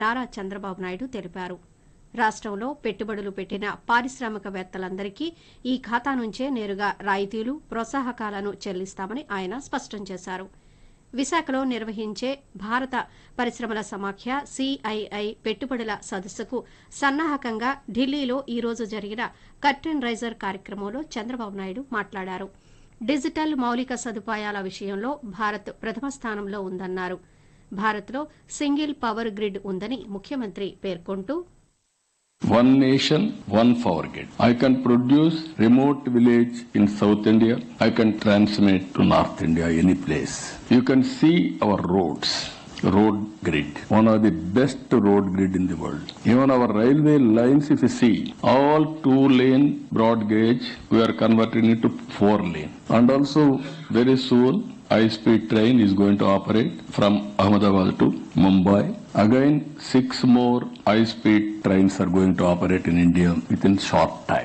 నారా చంద్రబాబు నాయుడు తెలిపారు రాష్టంలో పెట్టుబడులు పెట్టిన పారిశ్రామికవేత్తలందరికీ ఈ ఖాతా నుంచే నేరుగా రాయితీలు ప్రోత్సాహకాలను చెల్లిస్తామని ఆయన స్పష్టం చేశారు విశాఖలో నిర్వహించే భారత పరిశ్రమల సమాఖ్య సిఐఐ పెట్టుబడుల సదస్సుకు సన్నాహకంగా ఢిల్లీలో ఈ రోజు జరిగిన కర్టెన్ రైజర్ కార్యక్రమంలో చంద్రబాబు నాయుడు మాట్లాడారు డిజిటల్ మౌలిక సదుపాయాల విషయంలో భారత్ ప్రథమ స్థానంలో ఉందన్నారు భారత్లో సింగిల్ పవర్ గ్రిడ్ ఉందని ముఖ్యమంత్రి పేర్కొంటూ One nation, one power grid. I can produce remote village in South India. I can transmit to North India, any place. You can see our roads. Road grid, one of the best road grid in the world. Even our railway lines, if you see, all two lane broad gauge, we are converting it to four lane. And also, very soon, high speed train is going to operate from Ahmedabad to Mumbai. Again, six more high speed trains are going to operate in India within short time.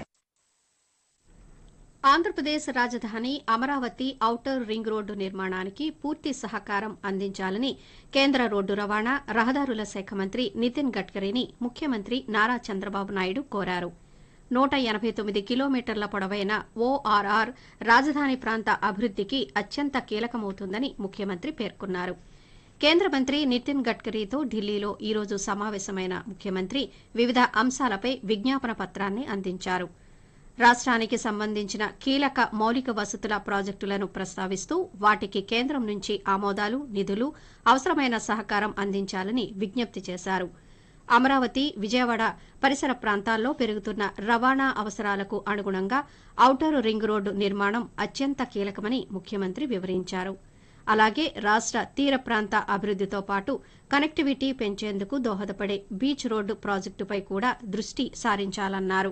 Andhra Pradesh రాజధాని Amaravati outer ring road నిర్మాణానికి పూర్తి సహకారం అందించాలని కేంద్ర road రవాణా రహదారుల శాఖ మంత్రి నితిన్ గడ్కరీని ముఖ్యమంత్రి నారా చంద్రబాబు నాయుడు కోరారు నూట ఎనబై తొమ్మిది కిలోమీటర్ల పొడవైన ఓఆర్ఆర్ రాజధాని ప్రాంత అభివృద్దికి అత్యంత కీలకమవుతుందని ముఖ్యమంత్రి పేర్కొన్నారు కేంద్ర మంత్రి నితిన్ గడ్కరీతో ఢిల్లీలో ఈ రోజు సమావేశమైన ముఖ్యమంత్రి వివిధ అంశాలపై విజ్ఞాపన పత్రాన్ని అందించారు రాష్ట్రానికి సంబంధించిన కీలక మౌలిక వసతుల ప్రాజెక్టులను ప్రస్తావిస్తూ వాటికి కేంద్రం నుంచి ఆమోదాలు నిధులు అవసరమైన సహకారం అందించాలని విజ్ఞప్తి చేశారు అమరావతి విజయవాడ పరిసర ప్రాంతాల్లో పెరుగుతున్న రవాణా అవసరాలకు అనుగుణంగా ఔటర్ రింగ్ రోడ్డు నిర్మాణం అత్యంత కీలకమని ముఖ్యమంత్రి వివరించారు అలాగే రాష్ట తీర ప్రాంత అభివృద్దితో పాటు కనెక్టివిటీ పెంచేందుకు దోహదపడే బీచ్ రోడ్డు ప్రాజెక్టుపై కూడా దృష్టి సారించాలన్నారు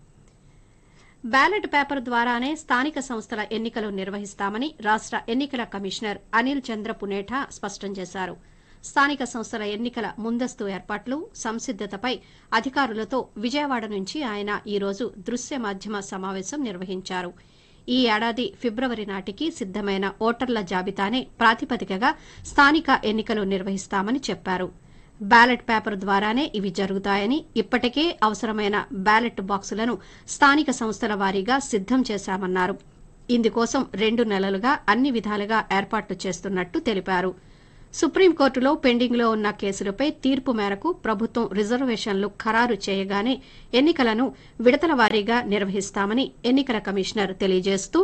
బ్యాలెట్ పేపర్ ద్వారానే స్థానిక సంస్థల ఎన్నికలు నిర్వహిస్తామని రాష్ట ఎన్నికల కమిషనర్ అనిల్ చంద్ర పునేఠా స్పష్టం చేశారు స్థానిక సంస్థల ఎన్నికల ముందస్తు ఏర్పాట్లు సంసిద్దతపై అధికారులతో విజయవాడ నుంచి ఆయన ఈ రోజు దృశ్య మాధ్యమ సమావేశం నిర్వహించారు ఈ ఏడాది ఫిబ్రవరి నాటికి సిద్దమైన ఓటర్ల జాబితానే ప్రాతిపదికగా స్థానిక ఎన్నికలు నిర్వహిస్తామని చెప్పారు బ్యాలెట్ పేపర్ ద్వారానే ఇవి జరుగుతాయని ఇప్పటికే అవసరమైన బ్యాలెట్ బాక్సులను స్థానిక సంస్థల వారీగా సిద్దం చేశామన్నారు ఇందుకోసం రెండు నెలలుగా అన్ని విధాలుగా ఏర్పాట్లు చేస్తున్నట్టు తెలిపారు సుప్రీంకోర్టులో పెండింగ్లో ఉన్న కేసులపై తీర్పు మేరకు ప్రభుత్వం రిజర్వేషన్లు ఖరారు చేయగానే ఎన్నికలను విడతల వారీగా నిర్వహిస్తామని ఎన్నికల కమిషనర్ తెలియజేస్తూ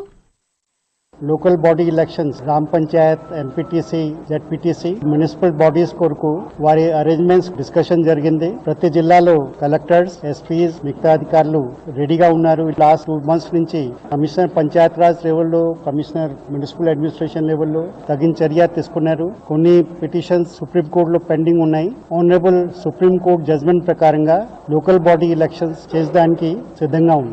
లోకల్ బాడీ ఎలక్షన్స్ గ్రామ panchayat MPTC ZPTC municipal bodies కొరకు వారి అరేంజ్మెంట్స్ డిస్కషన్ జరిగింది ప్రతి జిల్లాలో కలెక్టర్స్ ఎస్పీస్ మిగతా అధికారులు రెడీగా ఉన్నారు లాస్ట్ టూ మంత్స్ నుంచి కమిషనర్ పంచాయత్ రాజ్ లెవెల్లో కమిషనర్ మున్సిపల్ అడ్మినిస్ట్రేషన్ లెవెల్లో తగిన చర్య తీసుకున్నారు కొన్ని పిటిషన్స్ సుప్రీం కోర్టులో పెండింగ్ ఉన్నాయి ఆనరబుల్ సుప్రీం కోర్టు జడ్జ్మెంట్ ప్రకారంగా లోకల్ బాడీ ఎలక్షన్స్ చేసడానికి సిద్ధంగా ఉన్నారు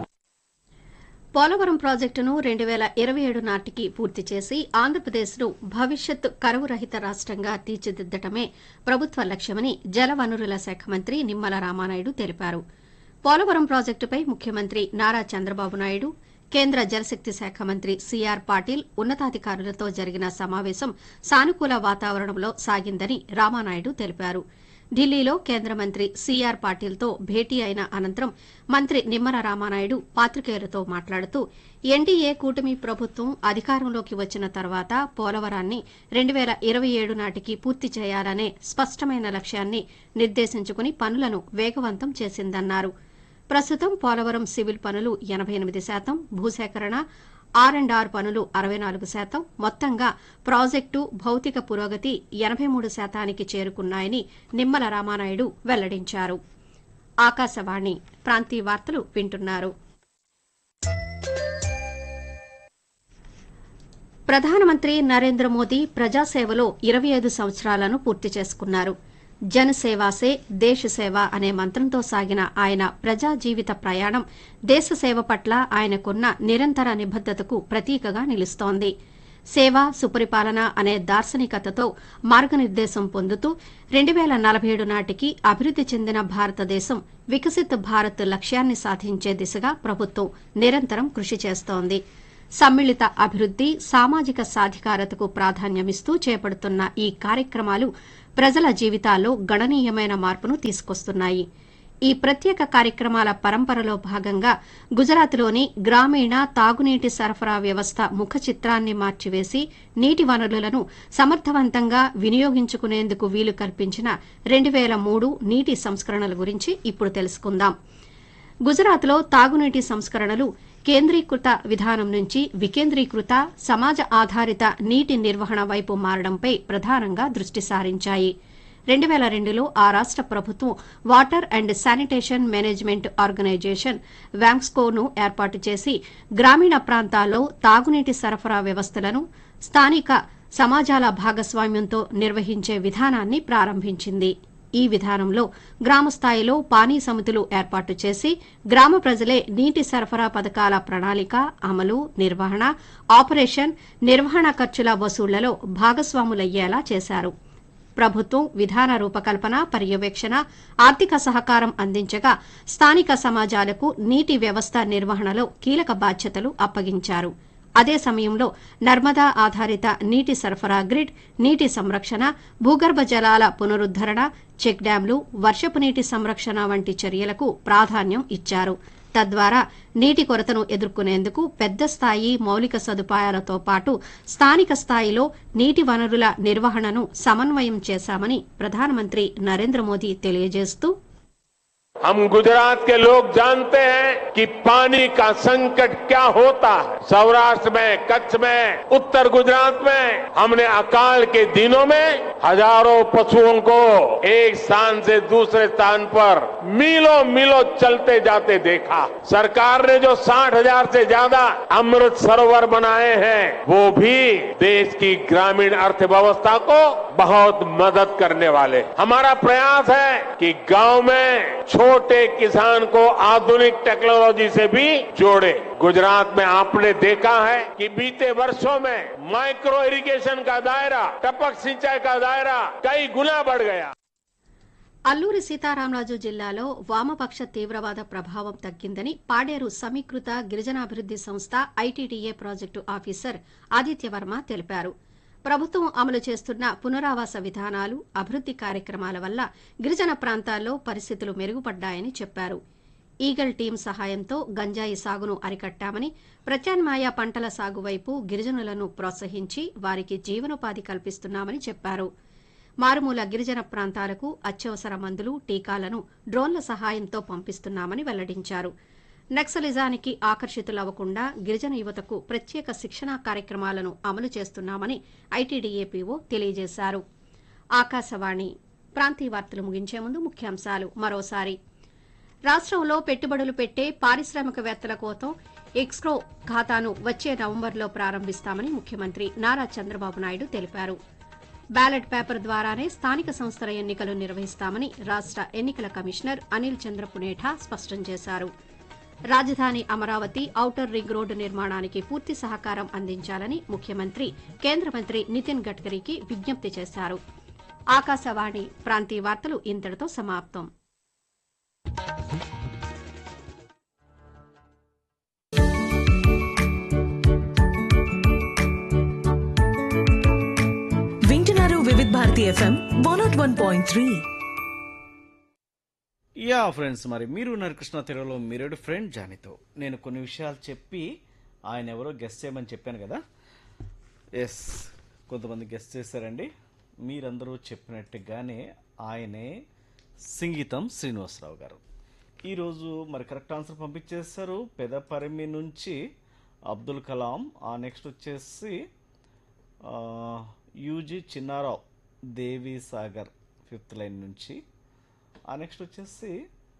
పోలవరం ప్రాజెక్టును రెండు వేల ఇరవై ఏడు నాటికి పూర్తి చేసి ఆంధ్రప్రదేశ్ను భవిష్యత్ కరువు రహిత రాష్టంగా తీర్చిదిద్దటమే ప్రభుత్వ లక్ష్యమని జలవనరుల శాఖ మంత్రి నిమ్మల రామానాయుడు తెలిపారు పోలవరం ప్రాజెక్టుపై ముఖ్యమంత్రి నారా చంద్రబాబు నాయుడు కేంద్ర జలశక్తి శాఖ మంత్రి సిఆర్ పాటిల్ ఉన్నతాధికారులతో జరిగిన సమావేశం సానుకూల వాతావరణంలో సాగిందని రామానాయుడు తెలిపారు ఢిల్లీలో కేంద్ర మంత్రి సిఆర్ పాటిల్తో భేటీ అయిన అనంతరం మంత్రి నిమ్మల రామానాయుడు పాత్రికేయులతో మాట్లాడుతూ ఎన్డీఏ కూటమి ప్రభుత్వం అధికారంలోకి వచ్చిన తర్వాత పోలవరాన్ని రెండు వేల ఇరవై ఏడు నాటికి పూర్తి చేయాలనే స్పష్టమైన లక్ష్యాన్ని నిర్దేశించుకుని పనులను వేగవంతం చేసిందన్నారు ప్రస్తుతం పోలవరం సివిల్ పనులు ఎనబై ఎనిమిది శాతం భూసేకరణ ఆర్ అండ్ ఆర్ పనులు అరవై నాలుగు శాతం మొత్తంగా ప్రాజెక్టు భౌతిక పురోగతి ఎనబై మూడు శాతానికి చేరుకున్నాయని నిమ్మల రామానాయుడు వెల్లడించారు ఆకాశవాణి ప్రాంతీయ వార్తలు వింటున్నారు ప్రధానమంత్రి నరేంద్ర మోదీ ప్రజాసేవలో ఇరవై ఐదు సంవత్సరాలను పూర్తి చేసుకున్నారు జనసేవాసే దేశ సేవ అనే మంత్రంతో సాగిన ఆయన ప్రజా జీవిత ప్రయాణం దేశ సేవ పట్ల ఆయనకున్న నిరంతర నిబద్దతకు ప్రతీకగా నిలుస్తోంది సేవ సుపరిపాలన అనే దార్శనికతతో మార్గనిర్దేశం పొందుతూ రెండు వేల నలభై ఏడు నాటికి అభివృద్ది చెందిన భారతదేశం వికసిత్ భారత్ లక్ష్యాన్ని సాధించే దిశగా ప్రభుత్వం నిరంతరం కృషి చేస్తోంది సమ్మిళిత అభివృద్ది సామాజిక సాధికారతకు ప్రాధాన్యమిస్తూ చేపడుతున్న ఈ కార్యక్రమాలు ప్రజల జీవితాల్లో గణనీయమైన మార్పును తీసుకొస్తున్నాయి ఈ ప్రత్యేక కార్యక్రమాల పరంపరలో భాగంగా గుజరాత్లోని గ్రామీణ తాగునీటి సరఫరా వ్యవస్థ ముఖ చిత్రాన్ని మార్చివేసి నీటి వనరులను సమర్థవంతంగా వినియోగించుకునేందుకు వీలు కల్పించిన రెండు వేల మూడు నీటి సంస్కరణల గురించి ఇప్పుడు తెలుసుకుందాం గుజరాత్లో తాగునీటి సంస్కరణలు కేంద్రీకృత విధానం నుంచి వికేంద్రీకృత సమాజ ఆధారిత నీటి నిర్వహణ వైపు మారడంపై ప్రధానంగా దృష్టి సారించాయి రెండు వేల రెండులో ఆ రాష్ట ప్రభుత్వం water and sanitation management organisation వ్యాంక్స్కోను ఏర్పాటు చేసి గ్రామీణ ప్రాంతాల్లో తాగునీటి సరఫరా వ్యవస్థలను స్థానిక సమాజాల భాగస్వామ్యంతో నిర్వహించే విధానాన్ని ప్రారంభించింది ఈ విధానంలో గ్రామ స్థాయిలో పానీ సమితులు ఏర్పాటు చేసి గ్రామ ప్రజలే నీటి సరఫరా పథకాల ప్రణాళిక అమలు నిర్వహణ ఆపరేషన్ నిర్వహణ ఖర్చుల వసూళ్లలో భాగస్వాములయ్యేలా చేశారు ప్రభుత్వం విధాన రూపకల్పన పర్యవేక్షణ ఆర్థిక సహకారం అందించగా స్థానిక సమాజాలకు నీటి వ్యవస్థ నిర్వహణలో కీలక బాధ్యతలు అప్పగించారు అదే సమయంలో నర్మదా ఆధారిత నీటి సరఫరా గ్రిడ్ నీటి సంరక్షణ భూగర్భ జలాల పునరుద్దరణ చెక్ డ్యాంలు వర్షపు నీటి సంరక్షణ వంటి చర్యలకు ప్రాధాన్యం ఇచ్చారు తద్వారా నీటి కొరతను ఎదుర్కొనేందుకు పెద్ద స్థాయి మౌలిక సదుపాయాలతో పాటు స్థానిక స్థాయిలో నీటి వనరుల నిర్వహణను సమన్వయం చేశామని ప్రధానమంత్రి నరేంద్ర మోదీ తెలియజేస్తూ हम गुजरात के लोग जानते हैं कि पानी का संकट क्या होता है सौराष्ट्र में कच्छ में उत्तर गुजरात में हमने अकाल के दिनों में हजारों पशुओं को एक स्थान से दूसरे स्थान पर मीलों मीलों चलते जाते देखा सरकार ने जो साठ हजार से ज्यादा अमृत सरोवर बनाए हैं वो भी देश की ग्रामीण अर्थव्यवस्था को बहुत मदद करने वाले हमारा प्रयास है कि गांव में छोटे किसान को आधुनिक टेक्नोलॉजी से भी जोड़े गुजरात में आपने देखा है कि बीते वर्षों में माइक्रो इरिगेशन का दायरा टपक सिंचाई का दायरा कई गुना बढ़ गया అల్లూరి సీతారామరాజు జిల్లాలో వామపక్ష తీవ్రవాద ప్రభావం తగ్గిందని పాడేరు సమీకృత గిరిజనాభివృద్ది సంస్థ ఐటీడీఏ ప్రాజెక్టు ఆఫీసర్ ఆదిత్యవర్మ తెలిపారు ప్రభుత్వం అమలు చేస్తున్న పునరావాస విధానాలు అభివృద్ది కార్యక్రమాల వల్ల గిరిజన ప్రాంతాల్లో పరిస్థితులు మెరుగుపడ్డాయని చెప్పారు ఈగల్ టీం సహాయంతో గంజాయి సాగును అరికట్టామని ప్రత్యామ్నాయ పంటల సాగు వైపు గిరిజనులను ప్రోత్సహించి వారికి జీవనోపాధి కల్పిస్తున్నామని చెప్పారు మారుమూల గిరిజన ప్రాంతాలకు అత్యవసర మందులు టీకాలను డ్రోన్ల సహాయంతో పంపిస్తున్నామని వెల్లడించారు నక్సలిజానికి ఆకర్షితులవ్వకుండా గిరిజన యువతకు ప్రత్యేక శిక్షణా కార్యక్రమాలను అమలు చేస్తున్నామని ఐటీడీఏపీఓ తెలియజేశారు ఆకాశవాణి ప్రాంతీయ వార్తలు ముగించే ముందు ముఖ్యాంశాలు మరోసారి రాష్ట్రంలో పెట్టుబడులు పెట్టే పారిశ్రామికవేత్తల కోసం ఎక్స్క్రో ఖాతాను వచ్చే నవంబర్లో ప్రారంభిస్తామని ముఖ్యమంత్రి నారా చంద్రబాబు నాయుడు తెలిపారు బ్యాలెట్ పేపర్ ద్వారానే స్థానిక సంస్థల ఎన్నికలు నిర్వహిస్తామని రాష్ట ఎన్నికల కమిషనర్ అనిల్ చంద్ర పునేఠా స్పష్టం చేశారు రాజధాని అమరావతి ఔటర్ రింగ్ రోడ్డు నిర్మాణానికి పూర్తి సహకారం అందించాలని ముఖ్యమంత్రి కేంద్ర మంత్రి నితిన్ గడ్కరీకి విజ్ఞప్తి చేశారు ఆకాశవాణి ప్రాంతీయ వార్తలు ఇంతటితో సమాప్తం వింటున్నారు Vividh Bharati FM one not one point three yeah friends మరి మీరు ఉన్నారు కృష్ణ తెరలో మీరేడు ఫ్రెండ్ జానీతో నేను కొన్ని విషయాలు చెప్పి ఆయన ఎవరో గెస్ట్ చేయమని చెప్పాను కదా ఎస్ కొంతమంది గెస్ట్ చేశారండి మీరందరూ చెప్పినట్టుగానే ఆయనే సింగీతం శ్రీనివాసరావు గారు ఈరోజు మరి కరెక్ట్ ఆన్సర్ పంపించేస్తారు పెదపరిమి నుంచి అబ్దుల్ కలాం ఆ నెక్స్ట్ వచ్చేసి ఆ, యూజీ చిన్నారావు దేవి సాగర్ ఫిఫ్త్ లైన్ నుంచి ఆ నెక్స్ట్ వచ్చేసి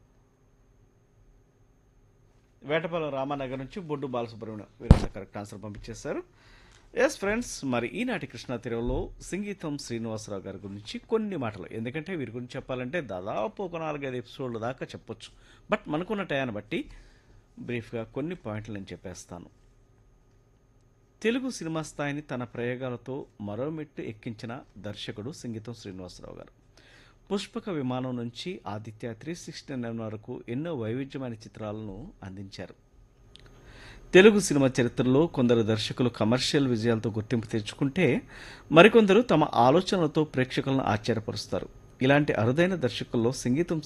వేటపాలెం రామానగర్ నుంచి బొడ్డు బాలసుబ్రహ్మణ్యం వీరంతా కరెక్ట్ ఆన్సర్ పంపించేశారు ఎస్ ఫ్రెండ్స్ మరి ఈనాటి కృష్ణా తీరంలో సంగీతం శ్రీనివాసరావు గారి గురించి కొన్ని మాటలు ఎందుకంటే వీరి గురించి చెప్పాలంటే దాదాపు ఒక నాలుగైదు ఎపిసోడ్ల దాకా చెప్పొచ్చు బట్ మనకున్న టయాన్ని బట్టి బ్రీఫ్గా కొన్ని పాయింట్లు నేను చెప్పేస్తాను తెలుగు సినిమా స్థాయిని తన ప్రయోగాలతో మరో మెట్టు ఎక్కించిన దర్శకుడు సంగీతం శ్రీనివాసరావు గారు పుష్పక విమానం నుంచి ఆదిత్య త్రీ సిక్స్టీ నైన్ వరకు ఎన్నో వైవిధ్యమైన చిత్రాలను అందించారు తెలుగు సినిమా చరిత్రలో కొందరు దర్శకులు కమర్షియల్ విజయాలతో గుర్తింపు తెచ్చుకుంటే మరికొందరు తమ ఆలోచనలతో ప్రేక్షకులను ఆశ్చర్యపరుస్తారు ఇలాంటి అరుదైన దర్శకుల్లో సంగీతం